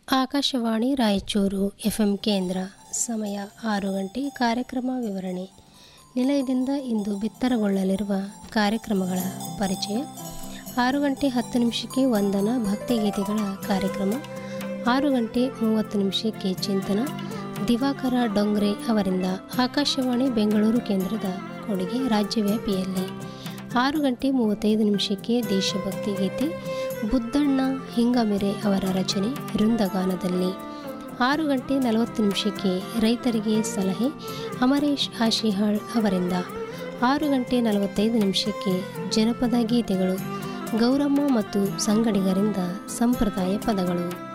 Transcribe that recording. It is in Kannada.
ಆಕಾಶವಾಣಿ ರಾಯಚೂರು ಎಫ್ಎಂ ಕೇಂದ್ರ ಸಮಯ ಆರು ಗಂಟೆ ಕಾರ್ಯಕ್ರಮ ವಿವರಣೆ ನಿಲಯದಿಂದ ಇಂದು ಬಿತ್ತರಗೊಳ್ಳಲಿರುವ ಕಾರ್ಯಕ್ರಮಗಳ ಪರಿಚಯ ಆರು ಗಂಟೆ ಹತ್ತು ನಿಮಿಷಕ್ಕೆ ವಂದನ ಭಕ್ತಿಗೀತೆಗಳ ಕಾರ್ಯಕ್ರಮ ಆರು ಗಂಟೆ ಮೂವತ್ತು ನಿಮಿಷಕ್ಕೆ ಚಿಂತನ ದಿವಾಕರ ಡೊಂಗ್ರೆ ಅವರಿಂದ ಆಕಾಶವಾಣಿ ಬೆಂಗಳೂರು ಕೇಂದ್ರದ ಕೊಡುಗೆ ರಾಜ್ಯವ್ಯಾಪಿಯಲ್ಲಿ ಆರು ಗಂಟೆ ಮೂವತ್ತೈದು ನಿಮಿಷಕ್ಕೆ ದೇಶಭಕ್ತಿ ಗೀತೆ ಬುದ್ಧಣ್ಣ ಹಿಂಗಮೆರೆ ಅವರ ರಚನೆ ವೃಂದಗಾನದಲ್ಲಿ ಆರು ಗಂಟೆ ನಲವತ್ತು ನಿಮಿಷಕ್ಕೆ ರೈತರಿಗೆ ಸಲಹೆ ಅಮರೇಶ್ ಆಶಿಹಾಳ್ ಅವರಿಂದ ಆರು ಗಂಟೆ ನಲವತ್ತೈದು ನಿಮಿಷಕ್ಕೆ ಜನಪದ ಗೀತೆಗಳು ಗೌರಮ್ಮ ಮತ್ತು ಸಂಗಡಿಗರಿಂದ ಸಂಪ್ರದಾಯ ಪದಗಳು